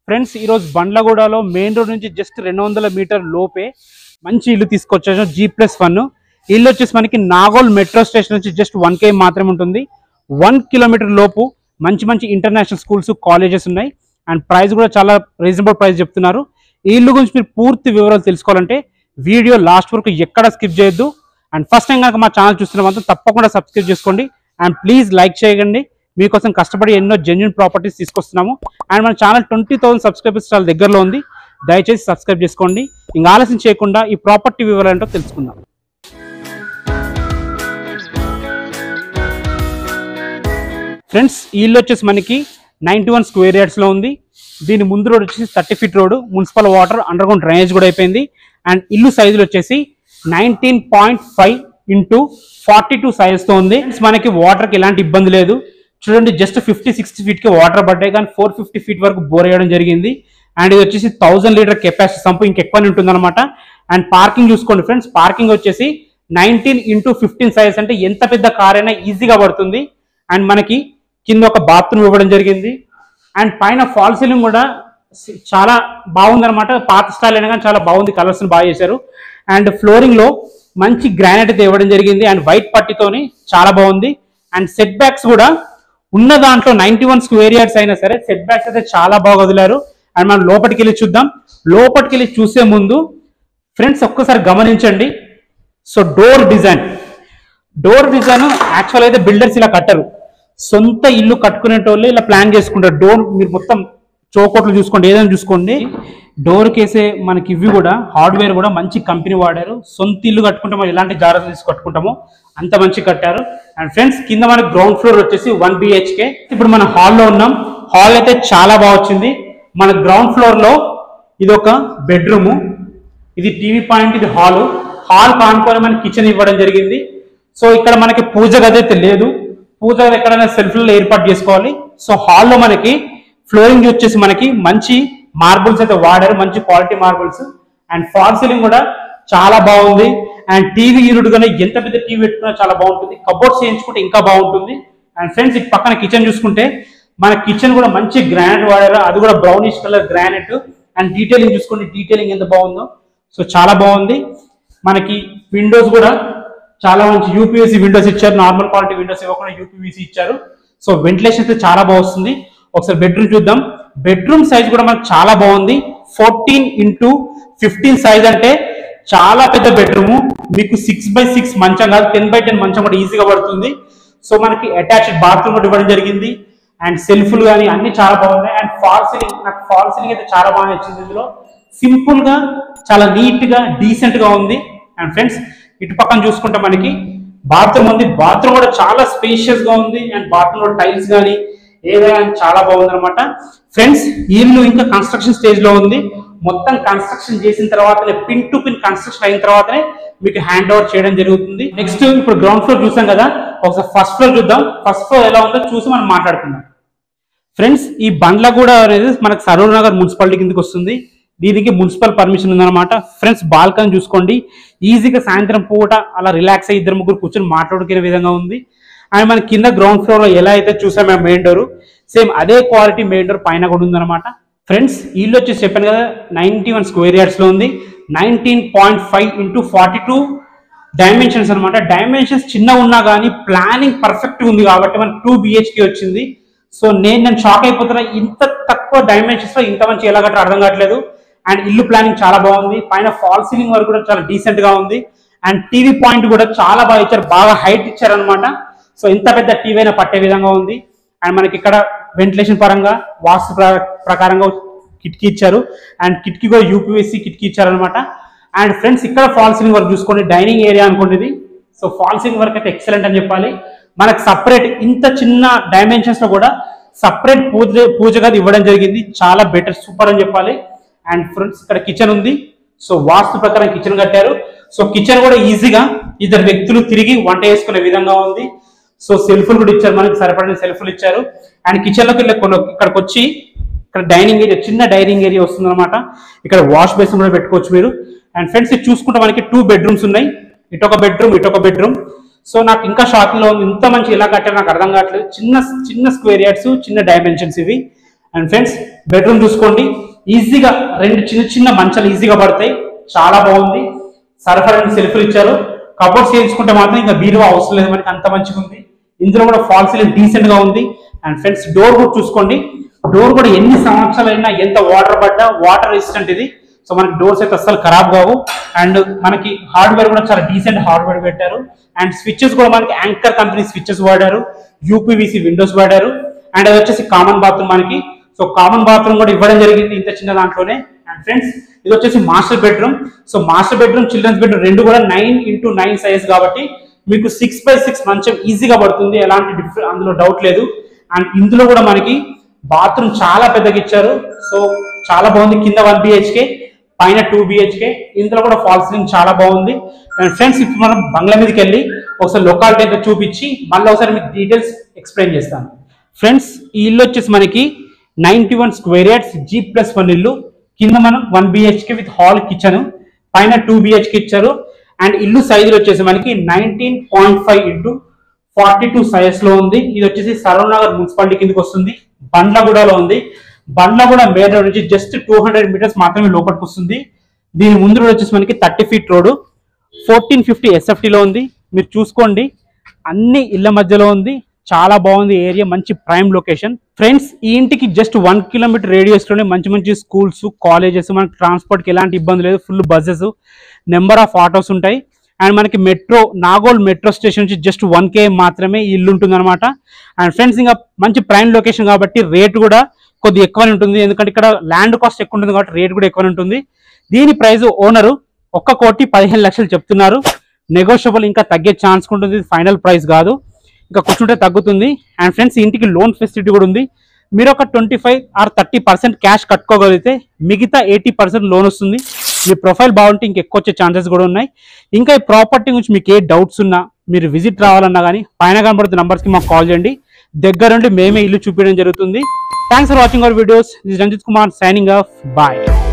friends ఈరోజు బండ్లగూడలో main road నుంచి జస్ట్ రెండు వందల మీటర్ లోపే మంచి ఇల్లు తీసుకొచ్చాను జీ ప్లస్ వన్ ఇల్లు వచ్చేసి మనకి నాగోల్ మెట్రో స్టేషన్ నుంచి జస్ట్ వన్ కే మాత్రమే ఉంటుంది వన్ కిలోమీటర్ లోపు మంచి మంచి ఇంటర్నేషనల్ స్కూల్స్ కాలేజెస్ ఉన్నాయి అండ్ ప్రైస్ కూడా చాలా రీజనబుల్ ప్రైస్ చెప్తున్నారు ఈ ఇల్లు గురించి మీరు పూర్తి వివరాలు తెలుసుకోవాలంటే వీడియో లాస్ట్ వరకు ఎక్కడ స్కిప్ చేయొద్దు అండ్ ఫస్ట్ టైం కనుక మా ఛానల్ చూస్తున్న మాత్రం తప్పకుండా సబ్స్క్రైబ్ చేసుకోండి అండ్ ప్లీజ్ లైక్ చేయకండి మీకోసం కష్టపడి ఎన్నో జెన్యున్ ప్రాపర్టీస్ తీసుకొస్తున్నాము అండ్ మన ఛానల్ ట్వంటీ థౌసండ్ సబ్స్క్రైబర్స్ చాలా దగ్గరలో ఉంది దయచేసి సబ్స్క్రైబ్ చేసుకోండి ఇంకా ఆలస్యం చేయకుండా ఈ ప్రాపర్టీ వివరాలు ఏంటో తెలుసుకుందాం ఫ్రెండ్స్ ఈ ఇల్లు వచ్చేసి మనకి నైన్టీ వన్ స్క్వేర్ యార్డ్స్లో ఉంది దీని ముందు రోడ్ వచ్చేసి thirty feet road municipal water under ground drainage కూడా అయిపోయింది అండ్ ఇల్లు సైజులు వచ్చేసి nineteen point five into forty two సైజ్తో ఉంది Friends, మనకి వాటర్కి ఎలాంటి ఇబ్బంది లేదు చూడండి జస్ట్ ఫిఫ్టీ సిక్స్టీ ఫీట్కి వాటర్ పడ్డాయి కానీ ఫోర్ ఫిఫ్టీ ఫీట్ వరకు బోర్ వేయడం జరిగింది అండ్ ఇది వచ్చేసి థౌసండ్ లీటర్ కెపాసిటీ సంపు ఇంకెక్కువనే ఉంటుంది అనమాట అండ్ పార్కింగ్ చూసుకోండి ఫ్రెండ్స్ పార్కింగ్ వచ్చేసి నైన్టీన్ ఇంటూ ఫిఫ్టీన్ సైజ్ అంటే ఎంత పెద్ద కార్ అయినా ఈజీగా పడుతుంది అండ్ మనకి కింద ఒక బాత్రూమ్ ఇవ్వడం జరిగింది అండ్ పైన ఫాల్ సీలింగ్ కూడా స- చాలా బాగుంది అనమాట పాత స్టైల్ అయినా కానీ చాలా బాగుంది కలర్స్ బాగా చేశారు అండ్ ఫ్లోరింగ్ లో మంచి గ్రానైట్ అయితే ఇవ్వడం జరిగింది అండ్ వైట్ పట్టితోని చాలా బాగుంది అండ్ సెట్ బ్యాక్స్ కూడా ఉన్న దాంట్లో నైన్టీ వన్ స్క్వేర్ యార్డ్స్ అయినా సరే సెట్ బ్యాక్స్ అయితే చాలా బాగా వదిలారు అండ్ మనం లోపలికి వెళ్ళి చూద్దాం లోపలికి వెళ్ళి చూసే ముందు ఫ్రెండ్స్ ఒక్కసారి గమనించండి so door design door design actual అయితే బిల్డర్స్ ఇలా కట్టరు సొంత ఇల్లు కట్టుకునేటోళ్ళు ఇలా ప్లాన్ చేసుకుంటారు డోర్ మీరు మొత్తం చౌకోట్లు చూసుకోండి ఏదైనా చూసుకోండి డోర్ కేసే మనకి ఇవి కూడా హార్డ్వేర్ కూడా మంచి కంపెనీ వాడారు సొంత ఇల్లు కట్టుకుంటే మనం ఎలాంటి జాగ్రత్తలు తీసి కట్టుకుంటామో అంత మంచి కట్టారు అండ్ ఫ్రెండ్స్ కింద మనకి గ్రౌండ్ ఫ్లోర్ వచ్చేసి వన్ బిహెచ్కే ఇప్పుడు మన హాల్లో ఉన్నాం హాల్ అయితే చాలా బాగా వచ్చింది మన గ్రౌండ్ ఫ్లోర్ లో ఇది ఒక బెడ్రూము ఇది టీవీ పాయింట్ ఇది హాల్ హాల్ కానుకొని మనకి కిచెన్ ఇవ్వడం జరిగింది సో ఇక్కడ మనకి పూజ గది అయితే లేదు పూజ గది ఎక్కడైనా సెల్ఫ్లలో ఏర్పాటు చేసుకోవాలి సో హాల్లో మనకి ఫ్లోరింగ్ వచ్చేసి మనకి మంచి మార్బుల్స్ అయితే వాడారు మంచి quality marbles and fall ceiling కూడా చాలా బాగుంది అండ్ టీవీ యూనిట్ కానీ ఎంత పెద్ద టీవీ పెట్టుకున్నా చాలా బాగుంటుంది కబోర్డ్స్ చేయించుకుంటే ఇంకా బాగుంటుంది అండ్ ఫ్రెండ్స్ ఇటు పక్కన కిచెన్ చూసుకుంటే మన కిచెన్ కూడా మంచి గ్రానైట్ వాడారు అది కూడా brownish colour granite and detailing చూసుకోండి డీటెయిలింగ్ ఎంత బాగుందో సో చాలా బాగుంది మనకి విండోస్ కూడా చాలా మంచి యూపీఎస్సీ విండోస్ ఇచ్చారు నార్మల్ క్వాలిటీ విండోస్ ఇవ్వకుండా యూపీవీసీ ఇచ్చారు సో వెంటిలేషన్ అయితే చాలా బాగా వస్తుంది ఒకసారి బెడ్రూమ్ చూద్దాం బెడ్రూమ్ సైజ్ కూడా మనకు చాలా బాగుంది ఫోర్టీన్ ఇంటూ ఫిఫ్టీన్ సైజ్ అంటే చాలా పెద్ద బెడ్రూమ్ మీకు సిక్స్ బై సిక్స్ మంచం కాదు టెన్ బై టెన్ మంచం కూడా ఈజీగా పడుతుంది సో మనకి అటాచ్డ్ బాత్రూమ్ కూడా ఇవ్వడం జరిగింది అండ్ సెల్ఫ్లు కానీ అన్ని చాలా బాగున్నాయి అండ్ ఫాల్ సీలింగ్ నాకు ఫాల్ సీలింగ్ అయితే చాలా బాగా నచ్చింది ఇందులో సింపుల్ గా చాలా నీట్ గా డీసెంట్ గా ఉంది అండ్ ఫ్రెండ్స్ ఇటు పక్కన చూసుకుంటే మనకి బాత్రూమ్ ఉంది బాత్రూమ్ కూడా చాలా స్పేషియస్ గా ఉంది అండ్ బాత్రూమ్ లో టైల్స్ కానీ ఏదైనా కానీ చాలా బాగుంది అనమాట ఫ్రెండ్స్ ఇల్లు ఇంకా కన్స్ట్రక్షన్ స్టేజ్ లో ఉంది మొత్తం కన్స్ట్రక్షన్ చేసిన తర్వాతనే పిన్ టు పిన్ కన్స్ట్రక్షన్ అయిన తర్వాతనే మీకు హ్యాండ్ ఓవర్ చేయడం జరుగుతుంది నెక్స్ట్ ఇప్పుడు గ్రౌండ్ ఫ్లోర్ చూసాం కదా ఒకసారి ఫస్ట్ ఫ్లోర్ చూద్దాం ఫస్ట్ ఫ్లోర్ ఎలా ఉందో చూసి మనం మాట్లాడుకుందాం ఫ్రెండ్స్ ఈ బండ్లగూడ అనేది మనకు సరూర్ నగర్ మున్సిపాలిటీ కిందకి వస్తుంది దీనికి మున్సిపల్ పర్మిషన్ ఉందన్నమాట ఫ్రెండ్స్ బాల్కనీ చూసుకోండి ఈజీగా సాయంత్రం పూట అలా రిలాక్స్ అయ్యి ఇద్దరు ముగ్గురు కూర్చొని మాట్లాడుకునే విధంగా ఉంది అండ్ మన కింద గ్రౌండ్ ఫ్లోర్ లో ఎలా అయితే చూసాం మేము మెయిన్ డోర్ సేమ్ అదే క్వాలిటీ మెయిన్ డోర్ పైన కూడా ఉందన్నమాట ఫ్రెండ్స్ ఇల్లు వచ్చేసి చెప్పాను కదా నైన్టీ వన్ స్క్వేర్ యార్డ్స్ లో ఉంది nineteen point five into forty two dimensions అనమాట డైమెన్షన్స్ చిన్న ఉన్నా కానీ ప్లానింగ్ పర్ఫెక్ట్ ఉంది కాబట్టి మనకి టూ బిహెచ్కే వచ్చింది సో నేను నేను షాక్ అయిపోతున్నా ఇంత తక్కువ డైమెన్షన్స్ లో ఇంత మంచి ఎలా కట్టారో అర్థం కావట్లేదు అండ్ ఇల్లు ప్లానింగ్ చాలా బాగుంది పైన ఫాల్ సీలింగ్ వరకు కూడా చాలా డీసెంట్ గా ఉంది అండ్ టీవీ పాయింట్ కూడా చాలా బాగా ఇచ్చారు బాగా హైట్ ఇచ్చారు అనమాట సో ఇంత పెద్ద టీవీ అయినా పట్టే విధంగా ఉంది అండ్ మనకి ఇక్కడ వెంటిలేషన్ పరంగా వాస్తు ప్ర- ప్రకారంగా కిటికీ ఇచ్చారు అండ్ కిటికీ కూడా యూపీఎస్సీ కిటికీ ఇచ్చారనమాట అండ్ ఫ్రెండ్స్ ఇక్కడ ఫాల్ సీలింగ్ వర్క్ చూసుకోండి డైనింగ్ ఏరియా అనుకోండి ఇది సో ఫాల్ సీలింగ్ వర్క్ అయితే ఎక్సలెంట్ అని చెప్పాలి మనకు సపరేట్ ఇంత చిన్న డైమెన్షన్స్ లో కూడా సపరేట్ పూజ పూజ గది ఇవ్వడం జరిగింది చాలా బెటర్ సూపర్ అని చెప్పాలి అండ్ ఫ్రెండ్స్ ఇక్కడ కిచెన్ ఉంది సో వాస్తు ప్రకారం కిచెన్ కట్టారు సో కిచెన్ కూడా ఈజీగా ఇద్దరు వ్యక్తులు తిరిగి వంట చేసుకునే విధంగా ఉంది సో సెల్ఫ్లు కూడా ఇచ్చారు మనకి సరిపడిన సెల్ఫ్లు ఇచ్చారు అండ్ కిచెన్ లోకి వెళ్ళి కొన్ని ఇక్కడికి వచ్చి ఇక్కడ డైనింగ్ ఏరియా చిన్న డైనింగ్ ఏరియా వస్తుంది అనమాట ఇక్కడ వాష్ బేసిన్ కూడా పెట్టుకోవచ్చు మీరు అండ్ ఫ్రెండ్స్ ఇది చూసుకుంటే మనకి టూ బెడ్రూమ్స్ ఉన్నాయి ఇటు ఒక బెడ్రూమ్ ఇటు ఒక బెడ్రూమ్ సో నాకు ఇంకా షాకింగ్ లో ఉంది ఇంత మంచి ఎలా కట్టారో నాకు అర్థం కావట్లేదు చిన్న చిన్న స్క్వేర్ యార్డ్స్ చిన్న డైమెన్షన్స్ ఇవి అండ్ ఫ్రెండ్స్ బెడ్రూమ్ చూసుకోండి ఈజీగా రెండు చిన్న చిన్న మంచాలు ఈజీగా పడతాయి చాలా బాగుంది సరఫరా సెల్ఫ్లు ఇచ్చారు కబోర్డ్స్ చేయించుకుంటే మాత్రం ఇంకా బీరువా అవసరం లేదు మనకి అంత మంచిగా ఉంది ఇందులో కూడా ఫాల్ సీలింగ్ డీసెంట్ గా ఉంది అండ్ ఫ్రెండ్స్ డోర్ కూడా చూసుకోండి డోర్ కూడా ఎన్ని సంవత్సరాలు అయినా ఎంత వాటర్ పడ్డా వాటర్ రెసిస్టెంట్ ఇది సో మనకి డోర్స్ అయితే అస్సలు ఖరాబ్ కావు అండ్ మనకి హార్డ్వేర్ కూడా చాలా డీసెంట్ హార్డ్వేర్ పెట్టారు అండ్ స్విచ్చెస్ కూడా మనకి యాంకర్ కంపెనీ స్విచ్చెస్ వాడారు యూపీవీసీ విండోస్ వాడారు అండ్ అది వచ్చేసి కామన్ బాత్రూమ్ మనకి సో కామన్ బాత్రూమ్ కూడా ఇవ్వడం జరిగింది ఇంత చిన్న దాంట్లోనే అండ్ ఫ్రెండ్స్ ఇది వచ్చేసి master bedroom so master bedroom children's bedroom రెండు కూడా నైన్ ఇంటూ నైన్ సైజ్ కాబట్టి మీకు సిక్స్ బై సిక్స్ మంచం ఈజీగా పడుతుంది ఎలాంటి డిఫరెంట్ అందులో డౌట్ లేదు అండ్ ఇందులో కూడా మనకి బాత్రూమ్ చాలా పెద్దగా ఇచ్చారు సో చాలా బాగుంది కింద వన్ బిహెచ్కే పైన టూ బిహెచ్కే ఇందులో కూడా ఫాల్ సీలింగ్ చాలా బాగుంది అండ్ ఫ్రెండ్స్ ఇప్పుడు మనం బంగ్లా మీదకి వెళ్ళి ఒకసారి లొకాలిటీ అయితే చూపించి మళ్ళీ ఒకసారి మీకు డీటెయిల్స్ ఎక్స్ప్లెయిన్ చేస్తాను ఫ్రెండ్స్ ఈ ఇల్లు వచ్చేసి మనకి ninety one square yards G plus one ఇల్లు కింద మనం one BHK with hall kitchen పైన టూ బిహెచ్కే ఇచ్చారు అండ్ ఇల్లు సైజులు వచ్చేసి మనకి nineteen point five into forty two size లో ఉంది ఇది వచ్చేసి సరవణ నగర్ మున్సిపాలిటీ కిందకి వస్తుంది బండ్లగూడలో ఉంది బండ్లగూడ మేడ నుంచి జస్ట్ టూ హండ్రెడ్ మీటర్స్ మాత్రమే లోపలికి వస్తుంది దీని ముందు రోడ్ వచ్చేసి మనకి thirty feet road fourteen fifty ఎస్ఎఫ్టీలో ఉంది మీరు చూసుకోండి అన్ని ఇళ్ల మధ్యలో ఉంది చాలా బాగుంది ఏరియా మంచి ప్రైమ్ లొకేషన్ ఫ్రెండ్స్ ఈ ఇంటికి జస్ట్ వన్ కిలోమీటర్ రేడియస్ లోనే మంచి మంచి స్కూల్స్ కాలేజెస్ మనకి ట్రాన్స్పోర్ట్కి ఎలాంటి ఇబ్బంది లేదు full buses number of autos ఉంటాయి అండ్ మనకి మెట్రో నాగోల్ మెట్రో స్టేషన్ నుంచి జస్ట్ వన్ కే మాత్రమే ఈ ఇల్లు ఉంటుంది అనమాట అండ్ ఫ్రెండ్స్ ఇంకా మంచి ప్రైమ్ లొకేషన్ కాబట్టి రేట్ కూడా కొద్దిగా ఎక్కువనే ఉంటుంది ఎందుకంటే ఇక్కడ ల్యాండ్ కాస్ట్ ఎక్కువ ఉంటుంది కాబట్టి రేట్ కూడా ఎక్కువనే ఉంటుంది దీని ప్రైస్ ఓనరు ఒక్క కోటి పదిహేను లక్షలు చెప్తున్నారు నెగోషియబుల్ ఇంకా తగ్గే ఛాన్స్ ఉంటుంది ఫైనల్ ప్రైస్ కాదు ఇంకా కూర్చుంటే తగ్గుతుంది అండ్ ఫ్రెండ్స్ ఇంటికి లోన్ ఫెసిలిటీ కూడా ఉంది మీరు ఒక twenty five or thirty percent cash కట్టుకోగలిగితే మిగతా ఎయిటీ పర్సెంట్ లోన్ వస్తుంది మీ ప్రొఫైల్ బాగుంటే ఇంకెక్కువ వచ్చే ఛాన్సెస్ కూడా ఉన్నాయి ఇంకా ఈ ప్రాపర్టీ గురించి మీకు ఏ డౌట్స్ ఉన్నా మీరు విజిట్ రావాలన్నా కానీ పైన కనబడుతున్న numbers కి మాకు కాల్ చేయండి దగ్గరుండి మేమే ఇల్లు చూపించడం జరుగుతుంది thanks for watching our videos Ranjith Kumar signing off bye